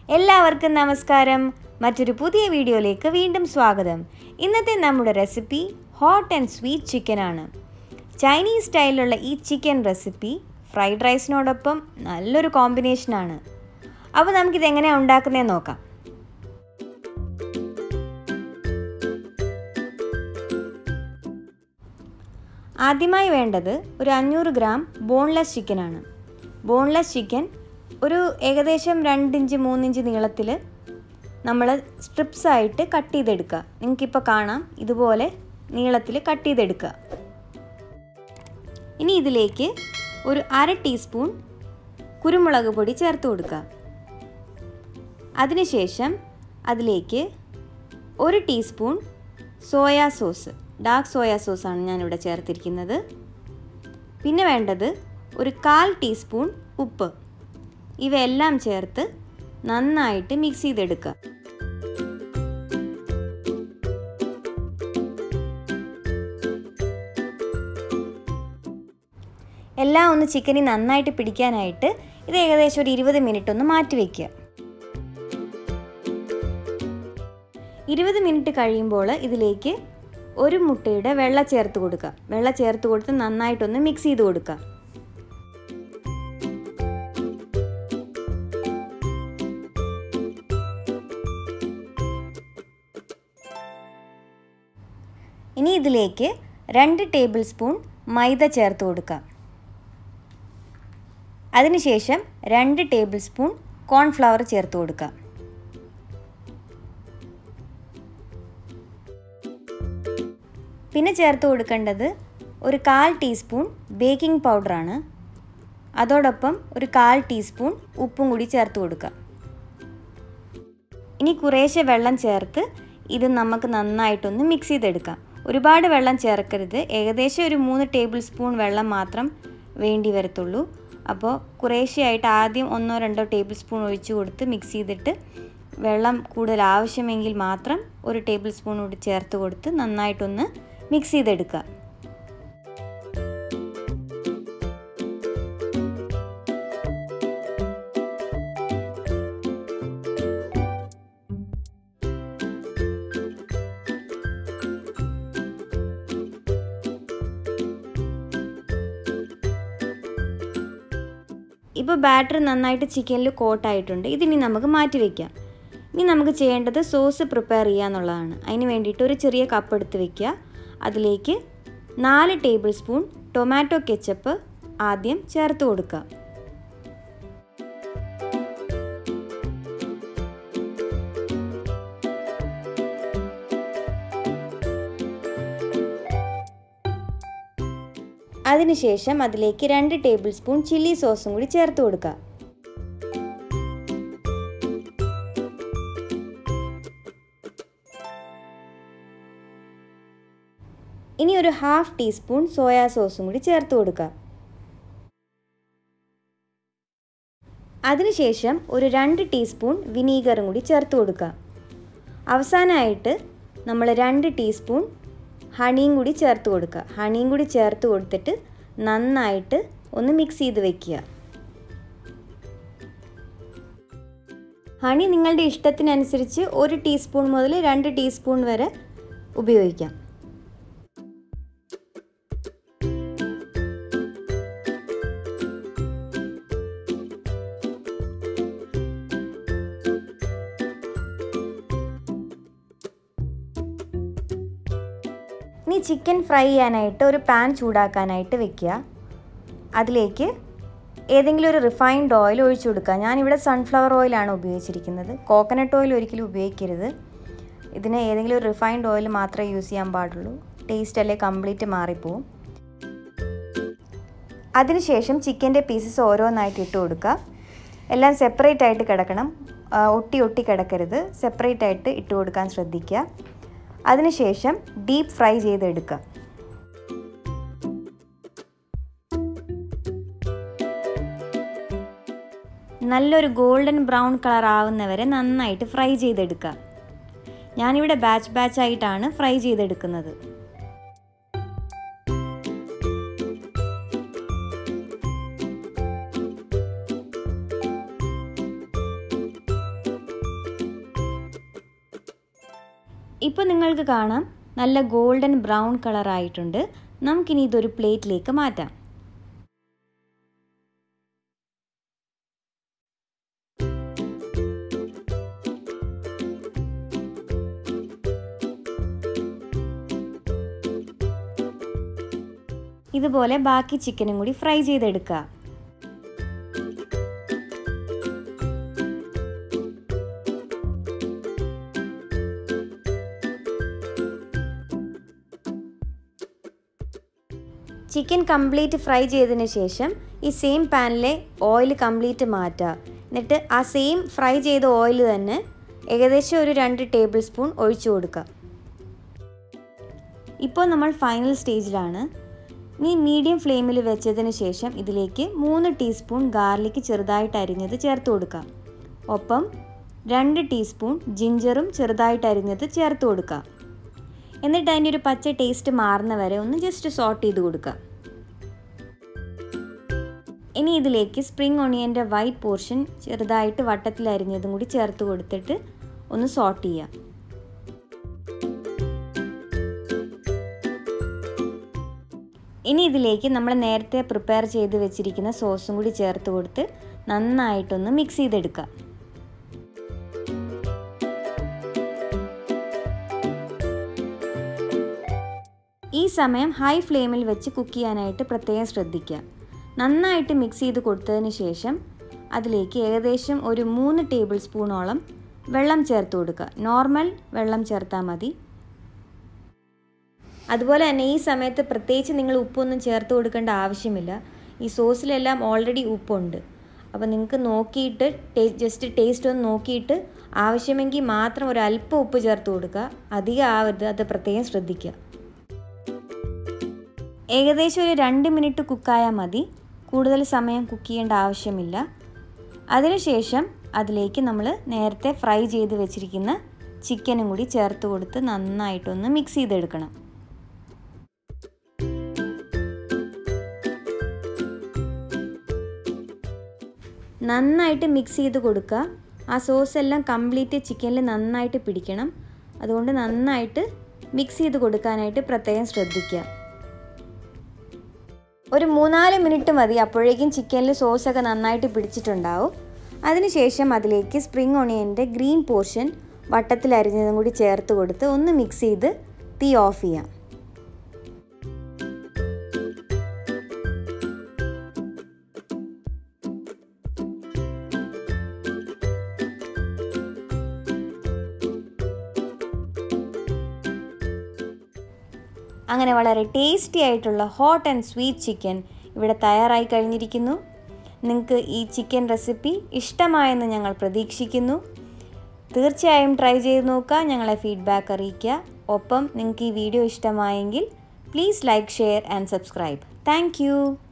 എല്ലാവർക്കും നമസ്കാരം മറ്റൊരു പുതിയ വീഡിയോയിലേക്ക് വീണ്ടും സ്വാഗതം ഇന്നത്തെ നമ്മുടെ recipe hot and sweet chicken ആണ് ചൈനീസ് സ്റ്റൈലിലുള്ള ഈ ചിക്കൻ റെസിപ്പി ഫ്രൈഡ് റൈസിനോടൊപ്പം നല്ലൊരു കോമ്പിനേഷനാണ് അപ്പോൾ നമുക്കിത് എങ്ങനെയാണ് ഉണ്ടാക്കുന്നതെന്ന് നോക്കാം ആദ്യമായി വേണ്ടത് ഒരു അഞ്ഞൂറ് ഗ്രാം ബോൺലെസ് ചിക്കനാണ് ബോൺലെസ് ചിക്കൻ ഒരു ഏകദേശം രണ്ടിഞ്ച് മൂന്നിഞ്ച് നീളത്തിൽ നമ്മൾ സ്ട്രിപ്സ് ആയിട്ട് കട്ട് ചെയ്തെടുക്കുക നിങ്ങൾക്കിപ്പോൾ കാണാം ഇതുപോലെ നീളത്തിൽ കട്ട് ചെയ്തെടുക്കുക ഇനി ഇതിലേക്ക് ഒരു അര ടീസ്പൂൺ കുരുമുളക് പൊടി ചേർത്ത് കൊടുക്കുക അതിനുശേഷം അതിലേക്ക് ഒരു teaspoon soya sauce dark soya സോസാണ് ഞാനിവിടെ ചേർത്തിരിക്കുന്നത് പിന്നെ വേണ്ടത് ഒരു കാൽ ടീസ്പൂൺ ഉപ്പ് ഇവയെല്ലാം ചേർത്ത് നന്നായിട്ട് മിക്സ് ചെയ്തെടുക്കുക എല്ലാം ഒന്ന് ചിക്കനിൽ നന്നായിട്ട് പിടിക്കാനായിട്ട് ഇത് ഏകദേശം ഒരു ഇരുപത് മിനിറ്റ് ഒന്ന് മാറ്റി വയ്ക്കുക ഇരുപത് മിനിറ്റ് കഴിയുമ്പോൾ ഇതിലേക്ക് ഒരു മുട്ടയുടെ വെള്ള ചേർത്ത് കൊടുക്കുക വെള്ള ചേർത്ത് കൊടുത്ത് നന്നായിട്ടൊന്ന് മിക്സ് ചെയ്ത് കൊടുക്കുക ഇനി ഇതിലേക്ക് രണ്ട് ടേബിൾ സ്പൂൺ മൈദ ചേർത്ത് കൊടുക്കുക അതിനുശേഷം രണ്ട് ടേബിൾ സ്പൂൺ കോൺഫ്ലവർ ചേർത്ത് കൊടുക്കുക പിന്നെ ചേർത്ത് കൊടുക്കേണ്ടത് ഒരു കാൽ ടീസ്പൂൺ ബേക്കിംഗ് പൗഡറാണ് അതോടൊപ്പം ഒരു കാൽ ടീസ്പൂൺ ഉപ്പും കൂടി ചേർത്ത് കൊടുക്കുക ഇനി കുറേശ്ശെ വെള്ളം ചേർത്ത് ഇത് നമുക്ക് നന്നായിട്ടൊന്ന് മിക്സ് ചെയ്തെടുക്കാം ഒരുപാട് വെള്ളം ചേർക്കരുത് ഏകദേശം ഒരു മൂന്ന് ടേബിൾ സ്പൂൺ വെള്ളം മാത്രം വേണ്ടി വരത്തുള്ളൂ അപ്പോൾ കുറേശ്ശെയായിട്ട് ആദ്യം ഒന്നോ രണ്ടോ ടേബിൾ സ്പൂൺ ഒഴിച്ചു കൊടുത്ത് മിക്സ് ചെയ്തിട്ട് വെള്ളം കൂടുതൽ ആവശ്യമെങ്കിൽ മാത്രം ഒരു ടേബിൾ സ്പൂൺ കൂടി ചേർത്ത് കൊടുത്ത് നന്നായിട്ടൊന്ന് മിക്സ് ചെയ്തെടുക്കുക ഇപ്പോൾ ബാറ്റർ നന്നായിട്ട് ചിക്കനിൽ കോട്ടായിട്ടുണ്ട് ഇതിനി നമുക്ക് മാറ്റി വയ്ക്കാം ഇനി നമുക്ക് ചെയ്യേണ്ടത് സോസ് പ്രിപ്പയർ ചെയ്യുക എന്നുള്ളതാണ് അതിന് വേണ്ടിയിട്ട് ഒരു ചെറിയ കപ്പ് എടുത്ത് വെക്കുക അതിലേക്ക് നാല് ടേബിൾ സ്പൂൺ ടൊമാറ്റോ കെച്ചപ്പ് ആദ്യം ചേർത്ത് കൊടുക്കുക അതിനുശേഷം അതിലേക്ക് രണ്ട് ടേബിൾ സ്പൂൺ ചില്ലി സോസും കൂടി ചേർത്ത് കൊടുക്കുക ഇനി ഒരു ഹാഫ് ടീസ്പൂൺ സോയാ സോസും കൂടി ചേർത്ത് കൊടുക്കുക അതിനുശേഷം ഒരു രണ്ട് ടീസ്പൂൺ വിനീഗറും കൂടി ചേർത്ത് കൊടുക്കുക അവസാനമായിട്ട് നമ്മൾ രണ്ട് ടീസ്പൂൺ ഹണിയും കൂടി ചേർത്ത് കൊടുക്കുക ഹണിയും കൂടി ചേർത്ത് കൊടുത്തിട്ട് നന്നായിട്ട് ഒന്ന് മിക്സ് ചെയ്ത് വെക്കുക ഹണി നിങ്ങളുടെ ഇഷ്ടത്തിനനുസരിച്ച് ഒരു ടീസ്പൂൺ മുതൽ രണ്ട് ടീസ്പൂൺ വരെ ഉപയോഗിക്കാം ഇനി ചിക്കൻ ഫ്രൈ ചെയ്യാനായിട്ട് ഒരു പാൻ ചൂടാക്കാനായിട്ട് വെക്കുക അതിലേക്ക് ഏതെങ്കിലും ഒരു റിഫൈൻഡ് ഓയിൽ ഒഴിച്ചു കൊടുക്കുക ഞാനിവിടെ സൺഫ്ലവർ ഓയിലാണ് ഉപയോഗിച്ചിരിക്കുന്നത് കോക്കനട്ട് ഓയിൽ ഒരിക്കലും ഉപയോഗിക്കരുത് ഇതിന് ഏതെങ്കിലും ഒരു റിഫൈൻഡ് ഓയിൽ മാത്രമേ യൂസ് ചെയ്യാൻ പാടുള്ളൂ ടേസ്റ്റ് അല്ലേ കംപ്ലീറ്റ് മാറിപ്പോവും അതിനുശേഷം ചിക്കൻ്റെ പീസസ് ഓരോന്നായിട്ട് ഇട്ട് കൊടുക്കുക എല്ലാം സെപ്പറേറ്റ് ആയിട്ട് കിടക്കണം ഒട്ടി ഒട്ടി കിടക്കരുത് സെപ്പറേറ്റ് ആയിട്ട് ഇട്ട് കൊടുക്കാൻ ശ്രദ്ധിക്കുക അതിനുശേഷം ഡീപ്പ് ഫ്രൈ ചെയ്തെടുക്കുക നല്ലൊരു ഗോൾഡൻ ബ്രൗൺ കളർ ആവുന്നവരെ നന്നായിട്ട് ഫ്രൈ ചെയ്തെടുക്കുക ഞാനിവിടെ ബാച്ച് ബാച്ച് ആയിട്ടാണ് ഫ്രൈ ചെയ്തെടുക്കുന്നത് ഇപ്പോൾ നിങ്ങൾക്ക് കാണാം നല്ല ഗോൾഡൻ ബ്രൗൺ കളറായിട്ടുണ്ട് നമുക്കിനി ഇതൊരു പ്ലേറ്റിലേക്ക് മാറ്റാം ഇതുപോലെ ബാക്കി ചിക്കനും കൂടി ഫ്രൈ ചെയ്തെടുക്കുക ചിക്കൻ കംപ്ലീറ്റ് ഫ്രൈ ചെയ്തതിന് ശേഷം ഈ സെയിം പാനിലെ ഓയിൽ കംപ്ലീറ്റ് മാറ്റുക എന്നിട്ട് ആ സെയിം ഫ്രൈ ചെയ്ത ഓയിൽ തന്നെ ഏകദേശം ഒരു രണ്ട് ടേബിൾ സ്പൂൺ ഒഴിച്ചു കൊടുക്കുക ഇപ്പോൾ നമ്മൾ ഫൈനൽ സ്റ്റേജിലാണ് നീ മീഡിയം ഫ്ലെയിമിൽ വെച്ചതിന് ശേഷം ഇതിലേക്ക് മൂന്ന് ടീസ്പൂൺ ഗാർലിക് ചെറുതായിട്ട് അരിഞ്ഞത് ചേർത്ത് കൊടുക്കാം ഒപ്പം രണ്ട് ടീസ്പൂൺ ജിഞ്ചറും ചെറുതായിട്ട് അരിഞ്ഞത് ചേർത്ത് കൊടുക്കുക എന്നിട്ട് അതിൻ്റെ ഒരു പച്ച ടേസ്റ്റ് മാറുന്ന വരെ ഒന്ന് ജസ്റ്റ് സോട്ട് ചെയ്ത് കൊടുക്കുക ഇനി ഇതിലേക്ക് സ്പ്രിംഗ് ഒണിയൻ്റെ വൈറ്റ് പോർഷൻ ചെറുതായിട്ട് വട്ടത്തിൽ അരിഞ്ഞതും കൂടി ചേർത്ത് കൊടുത്തിട്ട് ഒന്ന് സോട്ട് ചെയ്യുക ഇനി ഇതിലേക്ക് നമ്മൾ നേരത്തെ പ്രിപ്പയർ ചെയ്ത് വെച്ചിരിക്കുന്ന സോസും കൂടി ചേർത്ത് കൊടുത്ത് നന്നായിട്ടൊന്ന് മിക്സ് ചെയ്തെടുക്കുക ഈ സമയം ഹൈ ഫ്ലെയിമിൽ വെച്ച് കുക്ക് ചെയ്യാനായിട്ട് പ്രത്യേകം ശ്രദ്ധിക്കുക നന്നായിട്ട് മിക്സ് ചെയ്ത് കൊടുത്തതിന് ശേഷം അതിലേക്ക് ഏകദേശം ഒരു മൂന്ന് ടേബിൾ സ്പൂണോളം വെള്ളം ചേർത്ത് കൊടുക്കുക നോർമൽ വെള്ളം ചേർത്താൽ മതി അതുപോലെ തന്നെ ഈ സമയത്ത് പ്രത്യേകിച്ച് നിങ്ങൾ ഉപ്പൊന്നും ചേർത്ത് കൊടുക്കേണ്ട ആവശ്യമില്ല ഈ സോസിലെല്ലാം ഓൾറെഡി ഉപ്പുണ്ട് അപ്പോൾ നിങ്ങൾക്ക് നോക്കിയിട്ട് ടേ ജസ്റ്റ് ടേസ്റ്റ് ഒന്ന് നോക്കിയിട്ട് ആവശ്യമെങ്കിൽ മാത്രം ഒരു അല്പം ഉപ്പ് ചേർത്ത് കൊടുക്കുക അധികം ആവരുത് അത് പ്രത്യേകം ശ്രദ്ധിക്കുക ഏകദേശം ഒരു രണ്ട് മിനിറ്റ് കുക്കായാൽ മതി കൂടുതൽ സമയം കുക്ക് ചെയ്യേണ്ട ആവശ്യമില്ല അതിനുശേഷം അതിലേക്ക് നമ്മൾ നേരത്തെ ഫ്രൈ ചെയ്ത് വെച്ചിരിക്കുന്ന ചിക്കനും കൂടി ചേർത്ത് കൊടുത്ത് നന്നായിട്ടൊന്ന് മിക്സ് ചെയ്തെടുക്കണം നന്നായിട്ട് മിക്സ് ചെയ്ത് കൊടുക്കുക ആ സോസ് എല്ലാം കംപ്ലീറ്റ് ചിക്കനിൽ നന്നായിട്ട് പിടിക്കണം അതുകൊണ്ട് നന്നായിട്ട് മിക്സ് ചെയ്ത് കൊടുക്കാനായിട്ട് പ്രത്യേകം ശ്രദ്ധിക്കുക ഒരു മൂന്നാല് മിനിറ്റ് മതി അപ്പോഴേക്കും ചിക്കനിൽ സോസൊക്കെ നന്നായിട്ട് പിടിച്ചിട്ടുണ്ടാവും അതിനുശേഷം അതിലേക്ക് സ്പ്രിംഗ് ഒണിയൻ്റെ ഗ്രീൻ പോർഷൻ വട്ടത്തിൽ അരിഞ്ഞതും കൂടി ചേർത്ത് കൊടുത്ത് ഒന്ന് മിക്സ് ചെയ്ത് തീ ഓഫ് ചെയ്യാം അങ്ങനെ വളരെ ടേസ്റ്റി ആയിട്ടുള്ള ഹോട്ട് ആൻഡ് സ്വീറ്റ് ചിക്കൻ ഇവിടെ തയ്യാറായി കഴിഞ്ഞിരിക്കുന്നു നിങ്ങൾക്ക് ഈ ചിക്കൻ റെസിപ്പി ഇഷ്ടമായെന്ന് ഞങ്ങൾ പ്രതീക്ഷിക്കുന്നു തീർച്ചയായും ട്രൈ ചെയ്ത് നോക്കുക ഞങ്ങളെ ഫീഡ്ബാക്ക് അറിയിക്കുക ഒപ്പം നിങ്ങൾക്ക് ഈ വീഡിയോ ഇഷ്ടമായെങ്കിൽ please like share and subscribe thank